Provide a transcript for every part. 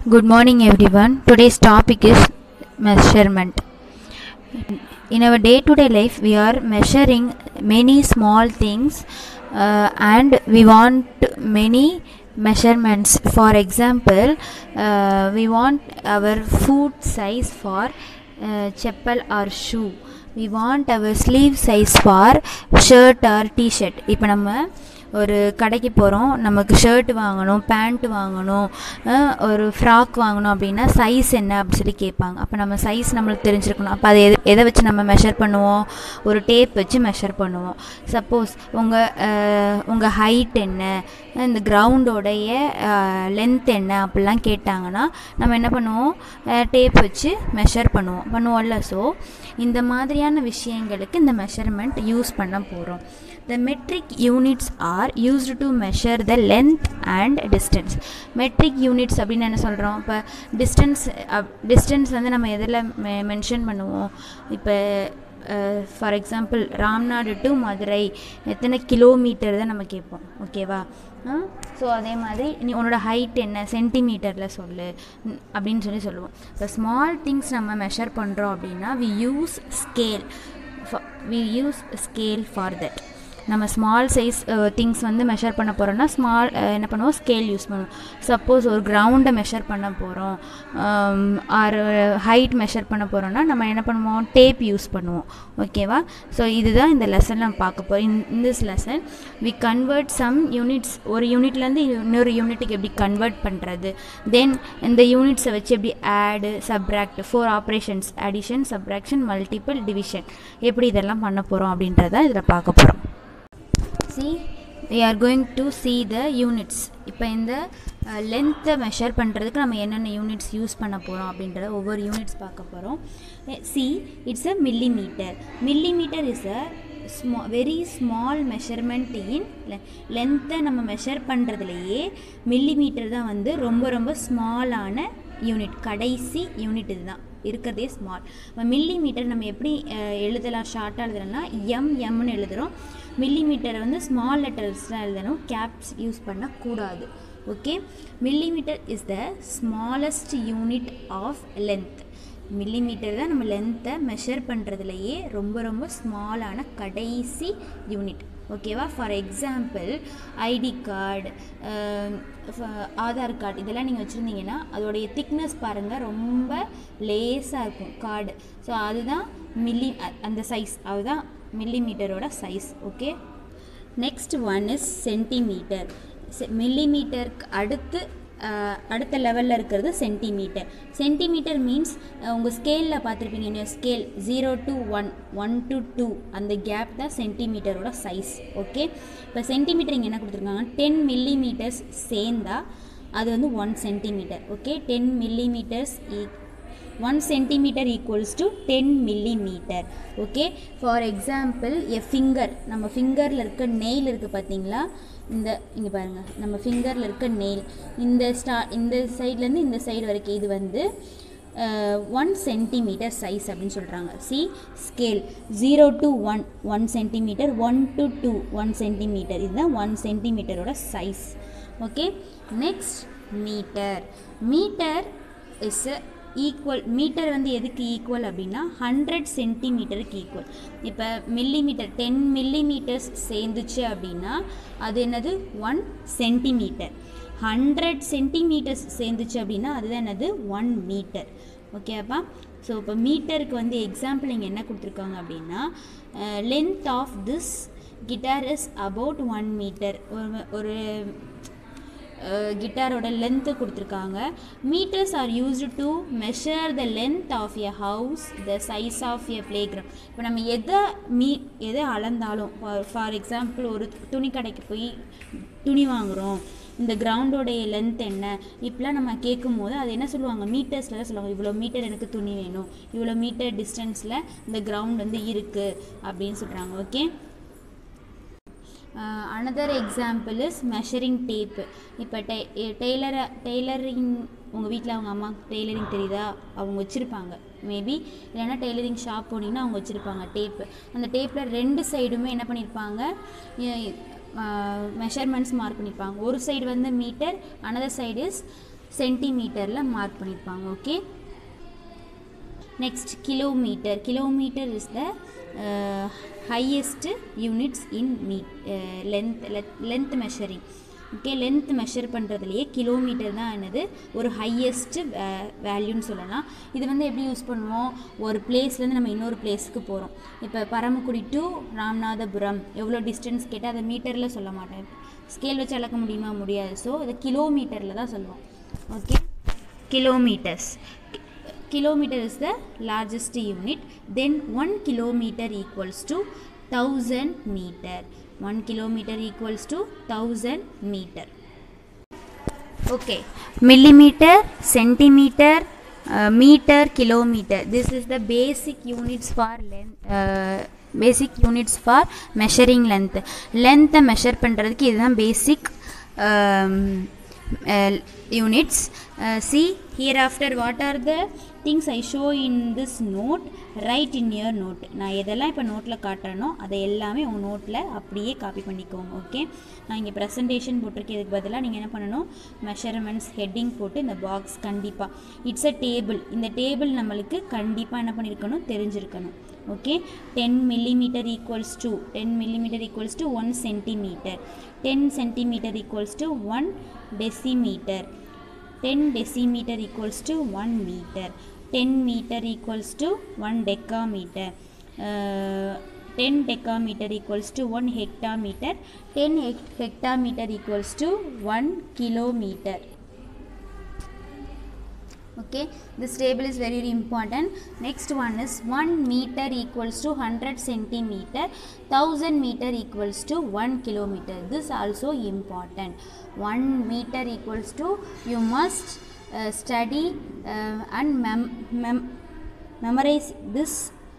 Good morning, everyone. Today's topic is measurement. In our day to day life, we are measuring many small things uh, and we want many measurements. For example, uh, we want our foot size for uh, chappal or shoe. We want our sleeve size for shirt or t-shirt. இப்போ நம்ம ஒரு கடைக்கு போகிறோம் நமக்கு shirt வாங்கணும் pant வாங்கணும் அஹ் ஒரு frock வாங்கணும் அப்படின்னா சைஸ் என்ன அப்படின்னு சொல்லி கேட்பாங்க அப்போ நம்ம சைஸ் நம்மளுக்கு தெரிஞ்சிருக்கணும் அப்போ அதை எது எதை வச்சு நம்ம மெஷர் பண்ணுவோம் ஒரு டேப் வச்சு மெஷர் பண்ணுவோம் சப்போஸ் உங்கள் உங்கள் ஹைட் என்ன இந்த கிரவுண்டோடைய லென்த் என்ன அப்படிலாம் கேட்டாங்கன்னா நம்ம என்ன பண்ணுவோம் டேப் வச்சு மெஷர் பண்ணுவோம் பண்ணுவோம்ல ஸோ இந்த மாதிரியான விஷயங்களுக்கு இந்த மெஷர்மெண்ட் யூஸ் பண்ண போகிறோம் the metric units are used to measure the length and distance metric units அப்படின்னு என்ன சொல்கிறோம் இப்போ டிஸ்டன்ஸ் டிஸ்டன்ஸ் வந்து நம்ம எதில் மெ மென்ஷன் பண்ணுவோம் இப்போ for example Ramnad to Madurai எத்தனை கிலோமீட்டர் தான் நம்ம கேட்போம் ஓகேவா ஸோ அதே மாதிரி நீ உன்னோட ஹைட் என்ன சென்டிமீட்டரில் சொல்லு ம், அப்படின்னு சொல்லி சொல்லுவோம் இப்போ ஸ்மால் திங்ஸ் நம்ம மெஷர் பண்ணுறோம் அப்படின்னா we use scale we use scale for that நம்ம ஸ்மால் சைஸ் திங்ஸ் வந்து மெஷர் பண்ண போகிறோம்னா ஸ்மால் என்ன பண்ணுவோம் ஸ்கேல் யூஸ் பண்ணுவோம் சப்போஸ் ஒரு கிரவுண்டை மெஷர் பண்ண போகிறோம் ஆர் ஹைட் மெஷர் பண்ண போகிறோம்னா நம்ம என்ன பண்ணுவோம் டேப் யூஸ் பண்ணுவோம் ஓகேவா ஸோ இதுதான் இந்த லெசன் நம்ம பார்க்க போகிறோம் in in this lesson we convert some units ஒரு யூனிட்லேருந்து இன்னொரு யூனிட்டுக்கு எப்படி கன்வெர்ட் பண்ணுறது தென் இந்த யூனிட்ஸை வச்சு எப்படி add subtract four operations addition subtraction multiple division எப்படி இதெல்லாம் பண்ண போகிறோம் அப்படின்றத இதில் பார்க்க போகிறோம் see we are going to see the units இப்போ இந்த லென்த்தை மெஷர் பண்ணுறதுக்கு நம்ம என்னென்ன யூனிட்ஸ் யூஸ் பண்ண போகிறோம் அப்படின்றத ஒவ்வொரு யூனிட்ஸ் பார்க்க போகிறோம் see it's a millimetre millimetre is a ஸ்மா வெரி ஸ்மால் மெஷர்மெண்ட் இன் லென்த்தை நம்ம மெஷர் பண்ணுறதுலையே மில்லிமீட்டர் தான் வந்து ரொம்ப ரொம்ப ஸ்மாலான யூனிட் கடைசி யூனிட் இதுதான் இருக்கிறதே ஸ்மால் மில்லிமீட்டர் நம்ம எப்படி அஹ், எழுதலாம் ஷார்ட்டாக எழுதலாம்னா எம் எம்னு எழுதுகிறோம் மில்லிமீட்டரை வந்து ஸ்மால் லெட்டர்ஸ்லாம் எழுதணும் கேப்ஸ் யூஸ் பண்ணக்கூடாது okay millimetre is the smallest unit of length millimetre தான் நம்ம லென்த்தை மெஷர் பண்ணுறதுலையே ரொம்ப ரொம்ப ஸ்மாலான கடைசி யூனிட் ஓகேவா for example ID card Aadhaar card இதெல்லாம் நீங்கள் வச்சுருந்தீங்கன்னா அதோடைய திக்னஸ் பாருங்கள் ரொம்ப லேஸாக இருக்கும் கார்டு ஸோ அதுதான் மில்லி அந்த சைஸ் அதுதான் மில்லிமீட்டரோட size okay next one is centimetre மில்லிமீட்டருக்கு அடுத்து அஹ், அடுத்த லெவலில் இருக்கிறது சென்டிமீட்டர் சென்டிமீட்டர் மீன்ஸ் உங்கள் ஸ்கேலில் பார்த்துருப்பீங்க scale zero to one one to two அந்த கேப் தான் சென்டிமீட்டரோட சைஸ் ஓகே இப்போ சென்டிமீட்டர் இங்கே என்ன கொடுத்துருக்காங்க டென் மில்லிமீட்டர்ஸ் சேர்ந்தா அது வந்து one centimetre okay ten millimetres one centimetre equals to ten millimetre okay for example a finger நம்ம ஃபிங்கரில் இருக்க நெயில் இருக்குது பார்த்தீங்களா இந்த இங்கே பாருங்கள் நம்ம ஃபிங்கரில் இருக்க நெயில் இந்த ஸ்டா இந்த சைட்லேருந்து இந்த சைடு வரைக்கும் இது வந்து ஒன் சென்டிமீட்டர் சைஸ் அப்படின்னு சொல்கிறாங்க see scale zero to one one centimetre one to two one centimetre இதுதான் ஒன் சென்டிமீட்டரோட size okay next metre metre is equal metre வந்து எதுக்கு ஈக்குவல் அப்படின்னா ஹண்ட்ரட் சென்டிமீட்டருக்கு ஈக்குவல் இப்போ மில்லிமீட்டர் டென் மில்லிமீட்டர்ஸ் சேர்ந்துச்சு அப்படின்னா அது என்னது ஒன் சென்டிமீட்டர் ஹண்ட்ரட் சென்டிமீட்டர்ஸ் சேர்ந்துச்சு அப்படின்னா அதுதான் என்னது ஒன் மீட்டர் ஓகேப்பா ஸோ இப்போ மீட்டருக்கு வந்து எக்ஸாம்பிள் இங்கே என்ன கொடுத்துருக்காங்க அப்படின்னா length of this guitar is about one metre ஒரு ஒரு கிட்டாரோட லென்த்து கொடுத்துருக்காங்க metres are used to measure the length of a house the size of a playground இப்போ நம்ம எதை மீ எதை அளந்தாலும் ஃபார் எக்ஸாம்பிள் ஒரு துணி கடைக்கு போய் துணி வாங்குகிறோம் இந்த கிரவுண்டோடைய லென்த் என்ன இப்படிலாம் நம்ம கேட்கும் போது அது என்ன சொல்லுவாங்க மீட்டர்ஸில் தான் சொல்லுவாங்க இவ்வளோ மீட்டர் எனக்கு துணி வேணும் இவ்வளோ மீட்டர் டிஸ்டன்ஸில் இந்த கிரவுண்ட் வந்து இருக்குது அப்படின்னு சொல்கிறாங்க okay another example is measuring tape இப்போ டெ டெய்லரை டெய்லரிங் உங்கள் வீட்டில் அவங்க அம்மா டெய்லரிங் தெரியுதா அவங்க வச்சுருப்பாங்க மேபி இல்லைன்னா டெய்லரிங் ஷாப் போனீங்கன்னா அவங்க வச்சுருப்பாங்க டேப்பு அந்த டேப்பில் ரெண்டு சைடுமே என்ன பண்ணியிருப்பாங்க மெஷர்மெண்ட்ஸ் மார்க் பண்ணியிருப்பாங்க ஒரு சைடு வந்து மீட்டர் அனதர் சைடு இஸ் சென்டிமீட்டரில் மார்க் பண்ணியிருப்பாங்க okay next kilometre kilometre is the highest units in மீட் length length measuring okay length measure பண்ணுறதுலையே கிலோமீட்டர் தான் என்னது ஒரு ஹையஸ்ட்டு வேல்யூன்னு சொல்லலாம் இது வந்து எப்படி யூஸ் பண்ணுவோம் ஒரு பிளேஸ்லேருந்து நம்ம இன்னொரு பிளேஸுக்கு போகிறோம் இப்போ பரமக்குடி டு ராமநாதபுரம் எவ்வளோ டிஸ்டன்ஸ் கேட்டால் அதை மீட்டரில் சொல்ல மாட்டேன் ஸ்கேல் வச்சு அளக்க முடியுமா முடியாது ஸோ இதை கிலோமீட்டரில் தான் சொல்லுவோம் okay kilometres kilometer is the largest unit then 1 kilometer equals to 1000 meter 1 kilometer equals to 1000 meter okay millimeter centimeter uh, meter kilometer this is the basic units for length uh, basic units for measuring length length measure பண்ணுறதுக்கு இதுதான் பேசிக் units uh, see hereafter what are the things I show in this note write in your note நான் எதெல்லாம் இப்போ நோட்டில் காட்டுறேனோ அதை எல்லாமே உங்கள் நோட்டில் அப்படியே காப்பி பண்ணிக்கோங்க ஓகே நான் இங்கே ப்ரெசன்டேஷன் போட்டிருக்கேன் இதுக்கு பதிலாக நீங்கள் என்ன பண்ணணும் மெஷர்மெண்ட்ஸ் ஹெட்டிங் போட்டு இந்த பாக்ஸ் கண்டிப்பாக இட்ஸ் அ டேபிள் இந்த டேபிள் நம்மளுக்கு கண்டிப்பாக என்ன பண்ணியிருக்கணும் தெரிஞ்சிருக்கணும் okay ten millimetre equals to ten millimetre equals to one centimetre ten centimetre equals to one decimetre 10 decimeter equals to 1 meter 10 meter equals to 1 decameter uh, 10 decameter equals to 1 hectameter 10 hec hectameter equals to 1 kilometer okay this table is very, very important next one is 1 meter equals to 100 centimeter 1000 meter equals to 1 kilometer this also important 1 meter equals to you must uh, study uh, and mem- mem- memorize this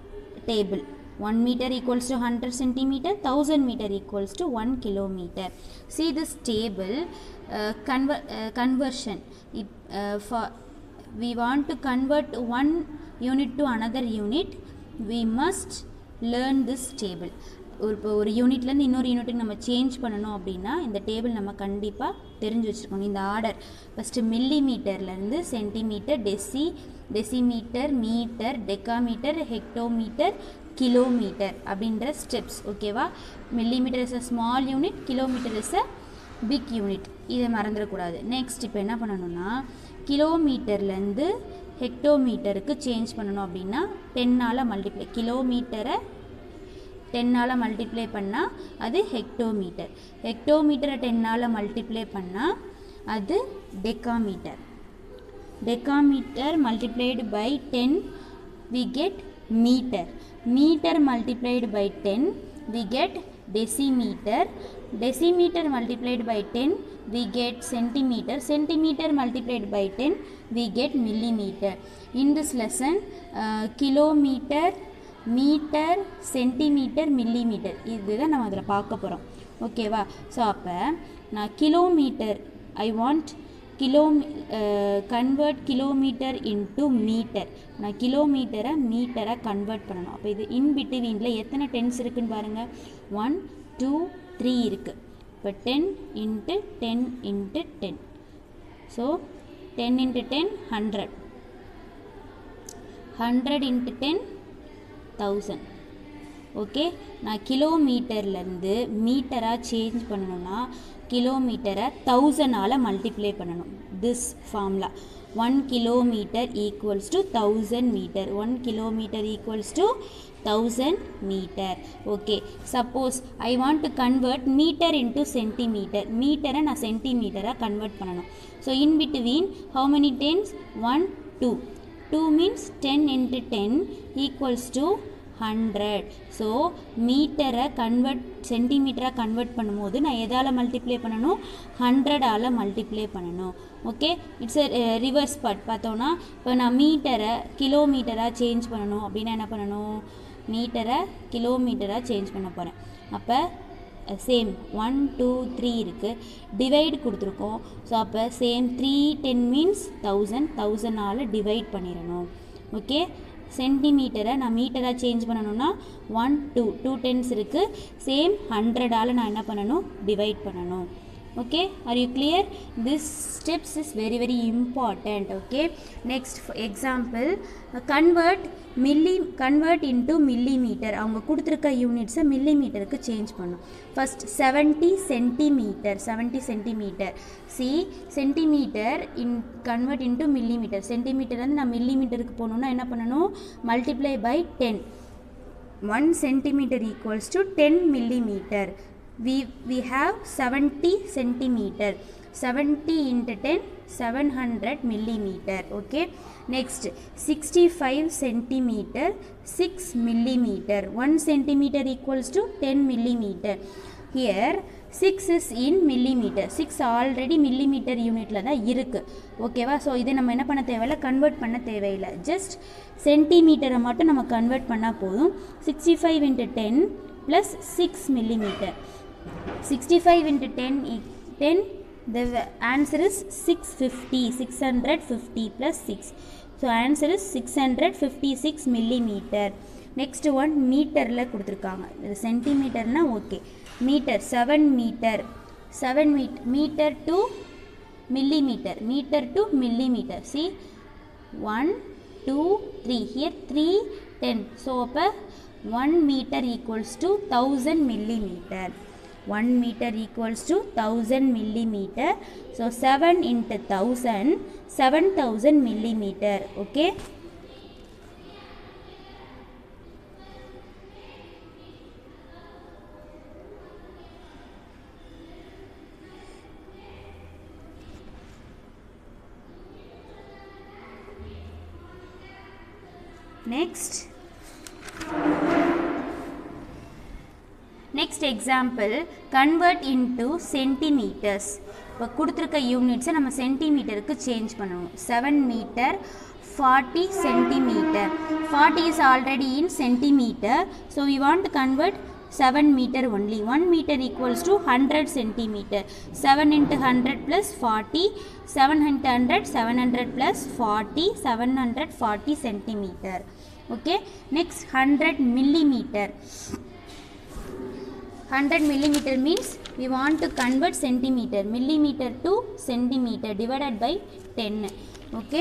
table 1 meter equals to 100 centimeter 1000 meter equals to 1 kilometer see this table uh, conver- uh, conversion it, uh, for we want to convert one unit to another unit we must learn this table ஒரு இப்போ ஒரு யூனிட்லேருந்து இன்னொரு யூனிட்டுக்கு நம்ம change பண்ணணும் அப்படின்னா இந்த டேபிள் நம்ம கண்டிப்பாக தெரிஞ்சு வச்சுருக்கணும் இந்த ஆர்டர் ஃபஸ்ட்டு மில்லி மீட்டர்லேருந்து centimetre deci decimetre metre decametre hectometre kilometre அப்படின்ற ஸ்டெப்ஸ் ஓகேவா millimetre is a small unit kilometre is a big unit இதை மறந்துடக்கூடாது நெக்ஸ்ட் இப்போ என்ன பண்ணணும்னா கிலோமீட்டர்லேருந்து ஹெக்டோமீட்டருக்கு சேஞ்ச் பண்ணணும் அப்படின்னா டென்னால் மல்டிப்ளை கிலோமீட்டரை டென்னால் மல்டிப்ளை பண்ணால் அது ஹெக்டோமீட்டர் ஹெக்டோமீட்டரை டென்னால் மல்டிப்ளை பண்ணால் அது decametre decametre multiplied by ten we get metre metre multiplied by ten we get decimeter decimeter multiplied by 10 we get centimeter centimeter multiplied by 10 we get millimeter in this lesson uh, kilometer metre centimetre millimetre இதுதான் நம்ம அதில் பார்க்க போகிறோம் ஓகேவா so அப்போ நான் kilometre I want kilo convert kilometre into metre நான் கிலோமீட்டரை மீட்டராக கன்வெர்ட் பண்ணணும் அப்போ இது இன் பிட்வீனில் எத்தனை டென்ஸ் இருக்குன்னு பாருங்கள் ஒன் டூ த்ரீ இருக்குது இப்போ ten into ten into ten so ten into ten hundred hundred into ten thousand okay நான் கிலோமீட்டர்லேருந்து மீட்டராக சேஞ்ச் பண்ணணும்னா கிலோமீட்டரை தௌசண்டால் மல்டிப்ளை பண்ணணும் this formula one kilometre equals to thousand metre one kilometre equals to thousand metre okay suppose I want to convert metre into centimetre மீட்டரை நான் சென்டிமீட்டராக கன்வெர்ட் பண்ணணும் so in between how many tens one two two means ten into ten equals to hundred so மீட்டரை convert சென்டிமீட்டராக convert பண்ணும்போது நான் எதால் multiply பண்ணணும் ஹண்ட்ரடால் மல்டிப்ளை பண்ணணும் okay it's a reverse part பார்த்தோன்னா இப்போ நான் மீட்டரை கிலோமீட்டராக சேஞ்ச் பண்ணணும் அப்படின்னா என்ன பண்ணணும் மீட்டரை கிலோமீட்டராக சேஞ்ச் பண்ண போகிறேன் அப்போ சேம் ஒன் டூ த்ரீ இருக்குது டிவைட் கொடுத்துருக்கோம் ஸோ அப்போ same three ten means thousand தௌசண்டால் டிவைட் பண்ணிடணும் ஓகே சென்டிமீட்டரை நான் மீட்டராக சேஞ்ச் பண்ணணும்னா ஒன் டூ டூ டென்ஸ் இருக்குது சேம் ஹண்ட்ரடால் நான் என்ன பண்ணணும் டிவைட் பண்ணணும் okay are you clear this steps is very very important okay next for example uh, convert milli convert into millimeter அவங்க கொடுத்துருக்க யூனிட்ஸை மில்லிமீட்டருக்கு சேஞ்ச் பண்ணும் first seventy centimetre seventy centimetre see centimetre in convert into millimetre centimetre வந்து நான் மில்லிமீட்டருக்கு போகணுன்னா என்ன பண்ணணும் multiply by ten one centimetre equals to ten millimetre we we have 70 centimeter 70 into 10 700 millimeter okay next 65 centimeter 6 millimeter 1 centimeter equals to 10 millimeter here 6 is in millimeter 6 already millimetre யூனிட்டில் தான் இருக்குது ஓகேவா ஸோ இதை நம்ம என்ன பண்ண தேவையில்ல கன்வெர்ட் பண்ண தேவையில்லை ஜஸ்ட் சென்டிமீட்டரை மட்டும் நம்ம கன்வெர்ட் பண்ணால் போதும் sixty five into ten plus six millimetre 65 into 10 is 10 the answer is 650 650 plus 6 so answer is 656 millimeter next one மீட்டரில் கொடுத்துருக்காங்க இது சென்டிமீட்டர்னா okay metre seven metre seven மீட் metre to millimeter meter to millimeter see 1 2 3 here 3 10 so அப்போ 1 meter equals to 1000 millimeter 1 meter equals to 1000 millimeter so 7 into 1000 7000 millimeter okay next next example convert into centimetres இப்போ கொடுத்துருக்க யூனிட்ஸை நம்ம சென்டிமீட்டருக்கு change பண்ணணும் seven metre forty centimetre forty is already in centimetre so we want to convert 7 meter only 1 meter equals to 100 centimeter 7 into 100 plus 40 7 into 100 700 plus 40 740 centimeter okay next 100 millimeter 100 millimeter means we want to convert centimeter millimeter to centimeter divided by 10 okay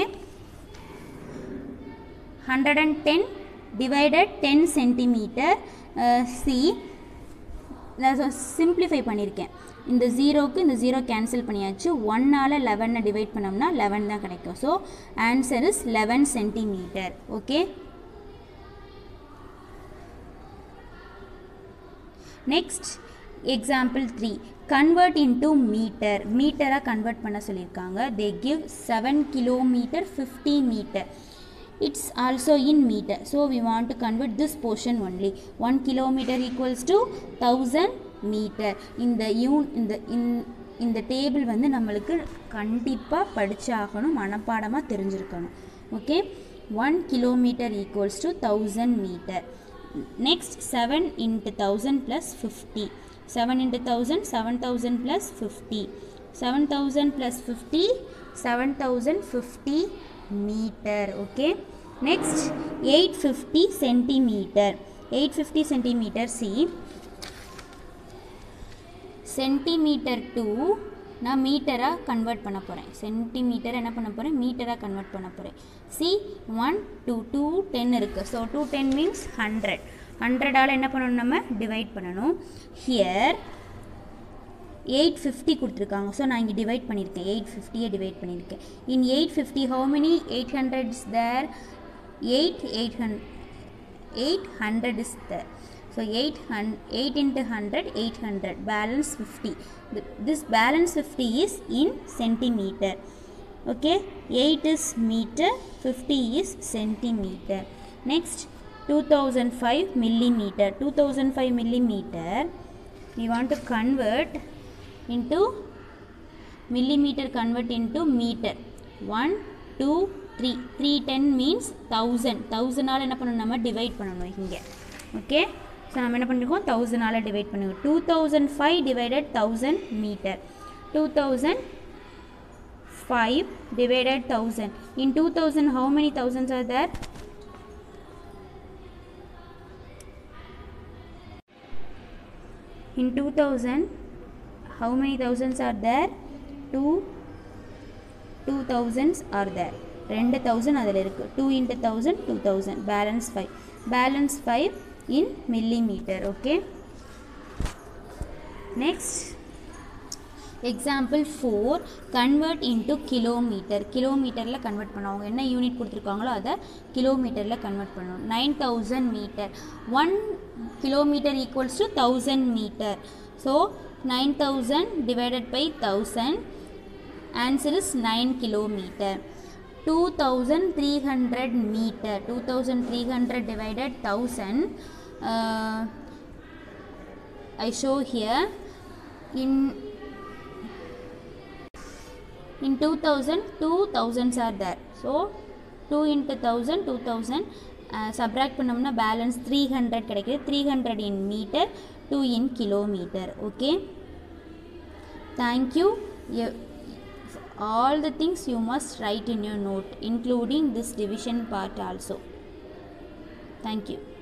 110 divided 10 centimeter uh, see நான் simplify பண்ணியிருக்கேன் இந்த ஜீரோக்கு இந்த zero cancel பண்ணியாச்சு ஒன்னால் லெவனை divide பண்ணோம்னா eleven தான் கிடைக்கும் so answer is eleven centimetre okay next example three convert into metre மீட்டராக கன்வெர்ட் பண்ண சொல்லியிருக்காங்க they give seven kilometre fifty metre it's also in metre so we want to convert this portion only one kilometre equals to thousand metre இந்த யூன் இந்த இன் இந்த table வந்து நம்மளுக்கு கண்டிப்பாக படிச்சாகணும் மனப்பாடமாக தெரிஞ்சிருக்கணும் okay one kilometre equals to thousand metre next 7 into 1000 plus 50 7 into 1000 7000 plus 50 7000 plus 50 7050 meter okay next 850 centimeter 850 centimeter see centimetre to நான் மீட்டராக கன்வெர்ட் பண்ண போகிறேன் சென்டிமீட்டர் என்ன பண்ண போகிறேன் மீட்டராக கன்வெர்ட் பண்ண போகிறேன் see one two two ten இருக்குது so two ten means hundred ஹண்ட்ரடால் என்ன பண்ணணும் நம்ம டிவைட் பண்ணணும் ஹியர் எயிட் ஃபிஃப்டி கொடுத்துருக்காங்க ஸோ நான் இங்கே டிவைட் பண்ணியிருக்கேன் எயிட் ஃபிஃப்டியை டிவைட் பண்ணியிருக்கேன் in eight fifty how many eight hundred is there eight eight ஹண்ட் eight hundred is there So 8, hun- 8 into 100, 800. Balance 50. Th- This balance 50 is in centimeter. Okay. 8 is meter, 50 is centimeter. Next, 2005 millimeter. 2005 millimeter. We want to convert into millimeter convert into meter. 1, 2, 3. 310 means 1000. 1000 ஆல் என்ன பண்ணணும் நம்ம divide பண்ணணும் இங்கே okay so நம்ம என்ன பண்ணிருக்கோம் தௌசண்டால் டிவைட் பண்ணுவோம் two thousand five divided thousand metre two thousand five divided thousand in two thousand how many thousands are there in 2000 how many thousands are there two two thousands are there ரெண்டு thousand அதில் இருக்குது two into thousand two thousand balance five balance five in millimetre okay next example four convert into kilometre கிலோமீட்டரில் convert பண்ண அவங்க என்ன unit கொடுத்துருக்காங்களோ அதை கிலோமீட்டரில் கன்வெர்ட் பண்ணணும் nine thousand metre one kilometre equals to thousand metre so nine thousand divided by thousand answer is nine kilometre two thousand three hundred metre two thousand three hundred divided thousand I show here in in 2000 two thousands are there so 2 into 1000 2000 uh, subtract பண்ணோம்னா balance 300 கிடைக்குது 300 in meter 2 in kilometer okay thank you you all the things you must write in your note including this division part also thank you